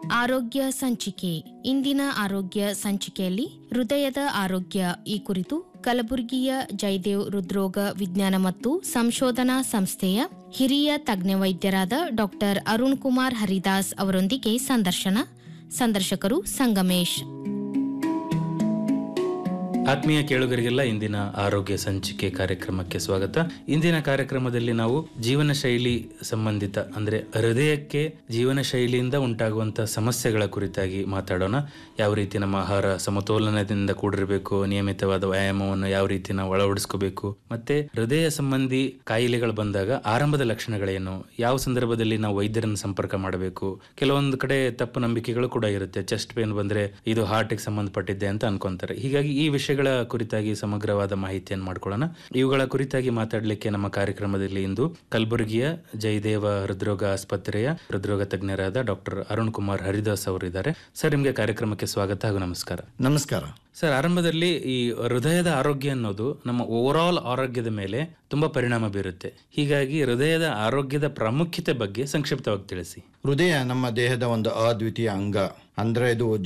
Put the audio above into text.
ಆರೋಗ್ಯ ಸಂಚಿಕೆ ಇಂದಿನ ಆರೋಗ್ಯ ಸಂಚಿಕೆಯಲ್ಲಿ ಹೃದಯದ ಆರೋಗ್ಯ ಈ ಕುರಿತು ಕಲಬುರಗಿಯ ಜಯದೇವ್ ಹೃದ್ರೋಗ ವಿಜ್ಞಾನ ಮತ್ತು ಸಂಶೋಧನಾ ಸಂಸ್ಥೆಯ ಹಿರಿಯ ತಜ್ಞ ವೈದ್ಯರಾದ ಡಾಕ್ಟರ್ ಅರುಣ್ ಕುಮಾರ್ ಹರಿದಾಸ್ ಅವರೊಂದಿಗೆ ಸಂದರ್ಶನ ಸಂದರ್ಶಕರು ಸಂಗಮೇಶ್ ಆತ್ಮೀಯ ಕೇಳುಗರಿಗೆಲ್ಲ ಇಂದಿನ ಆರೋಗ್ಯ ಸಂಚಿಕೆ ಕಾರ್ಯಕ್ರಮಕ್ಕೆ ಸ್ವಾಗತ ಇಂದಿನ ಕಾರ್ಯಕ್ರಮದಲ್ಲಿ ನಾವು ಜೀವನ ಶೈಲಿ ಸಂಬಂಧಿತ ಅಂದ್ರೆ ಹೃದಯಕ್ಕೆ ಜೀವನ ಶೈಲಿಯಿಂದ ಉಂಟಾಗುವಂತಹ ಸಮಸ್ಯೆಗಳ ಕುರಿತಾಗಿ ಮಾತಾಡೋಣ ಯಾವ ರೀತಿ ನಮ್ಮ ಆಹಾರ ಸಮತೋಲನದಿಂದ ಕೂಡಿರಬೇಕು ನಿಯಮಿತವಾದ ವ್ಯಾಯಾಮವನ್ನು ಯಾವ ರೀತಿ ನಾವು ಅಳವಡಿಸ್ಕೋಬೇಕು ಮತ್ತೆ ಹೃದಯ ಸಂಬಂಧಿ ಕಾಯಿಲೆಗಳು ಬಂದಾಗ ಆರಂಭದ ಲಕ್ಷಣಗಳೇನು ಯಾವ ಸಂದರ್ಭದಲ್ಲಿ ನಾವು ವೈದ್ಯರನ್ನು ಸಂಪರ್ಕ ಮಾಡಬೇಕು ಕೆಲವೊಂದು ಕಡೆ ತಪ್ಪು ನಂಬಿಕೆಗಳು ಕೂಡ ಇರುತ್ತೆ ಚೆಸ್ಟ್ ಪೇನ್ ಬಂದ್ರೆ ಇದು ಹಾರ್ಟ್ಗೆ ಸಂಬಂಧಪಟ್ಟಿದ್ದೆ ಅಂತ ಅನ್ಕೊಂತಾರೆ ಹೀಗಾಗಿ ಈ ವಿಷಯಗಳ ಕುರಿತಾಗಿ ಸಮಗ್ರವಾದ ಮಾಹಿತಿಯನ್ನು ಮಾಡ್ಕೊಳ್ಳೋಣ ಇವುಗಳ ಕುರಿತಾಗಿ ಮಾತಾಡಲಿಕ್ಕೆ ನಮ್ಮ ಕಾರ್ಯಕ್ರಮದಲ್ಲಿ ಇಂದು ಕಲಬುರಗಿಯ ಜಯದೇವ ಹೃದ್ರೋಗ ಆಸ್ಪತ್ರೆಯ ಹೃದ್ರೋಗ ತಜ್ಞರಾದ ಡಾಕ್ಟರ್ ಅರುಣ್ ಕುಮಾರ್ ಹರಿದಾಸ್ ಅವರು ಇದ್ದಾರೆ ಸರ್ ನಿಮಗೆ ಕಾರ್ಯಕ್ರಮಕ್ಕೆ ಸ್ವಾಗತ ಹಾಗೂ ನಮಸ್ಕಾರ ನಮಸ್ಕಾರ ಸರ್ ಆರಂಭದಲ್ಲಿ ಈ ಹೃದಯದ ಆರೋಗ್ಯ ಅನ್ನೋದು ನಮ್ಮ ಓವರ್ ಆಲ್ ಆರೋಗ್ಯದ ಮೇಲೆ ತುಂಬಾ ಪರಿಣಾಮ ಬೀರುತ್ತೆ ಹೀಗಾಗಿ ಹೃದಯದ ಆರೋಗ್ಯದ ಪ್ರಾಮುಖ್ಯತೆ ಬಗ್ಗೆ ಸಂಕ್ಷಿಪ್ತವಾಗಿ ತಿಳಿಸಿ ಹೃದಯ ನಮ್ಮ ದೇಹದ ಒಂದು ಅದ್ವಿತೀಯ ಅಂಗ ಅಂದ್ರೆ ಇದು